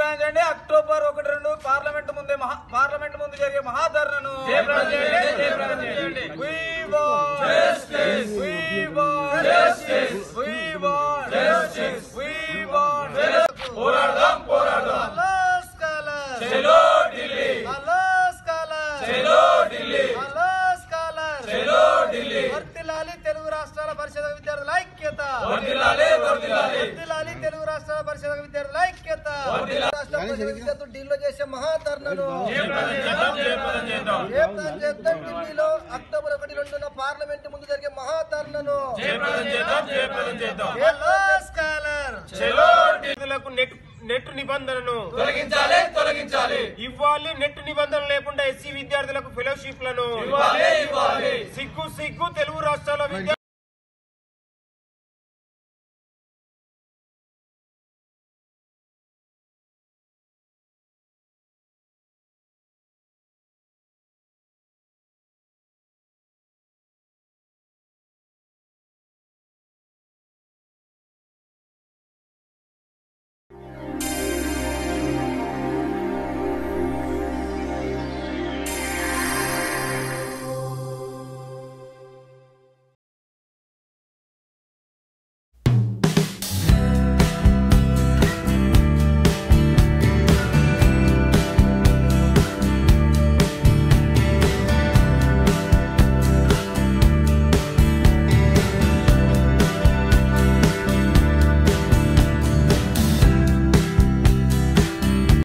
జయప్రదం చేయండి అక్టోబర్ ఒకటి రెండు పార్లమెంట్ ముందే మహా పార్లమెంట్ ముందు జరిగే మహాధరణను జయప్రదం చేయండి, జయప్రదం చేయండి. We want justice. We want justice. We want justice. We want justice. పోరాడదాం పోరాడదాం హలో స్కాలర్ చలో ఢిల్లీ హలో స్కాలర్ చలో ఢిల్లీ హలో స్కాలర్ చలో ఢిల్లీ వర్తిల్లాలి తెలుగు రాష్ట్రాల పరిషత్ విద్యార్థుల ఐక్యత వర్ధిల్లాలి వర్ధిల్లాలి వర్తిల్లాలి తెలుగు రాష్ట్రాల పరిషత్ విద్యార్థుల ఐక్యత వర్ధిల్లాలి. రాష్ట్ర పరిషత్ విద్యార్థులు ఢిల్లీలో చేసే మహాధర్నను జయప్రదం చేద్దాం జయప్రదం చేద్దాం ఏప్రిల్ చేద్దాం ఢిల్లీలో అక్టోబర్ ఒకటి రెండున పార్లమెంట్ ముందు జరిగే మహాధర్నను జయప్రదం చేద్దాం జయప్రదం చేద్దాం హలో స్కాలర్ చలో ఢిల్లీ విద్యార్థులకు నెట్ నెట్ నిబంధనను తొలగించాలి తొలగించాలి ఇవ్వాలి నెట్ నిబంధన లేకుండా ఎస్సీ విద్యార్థులకు ఫెలోషిప్లను ఇవ్వాలి ఇవ్వాలి సిగ్గు సిగ్గు తెలుగు రాష్ట్రాల విద్యార్థులు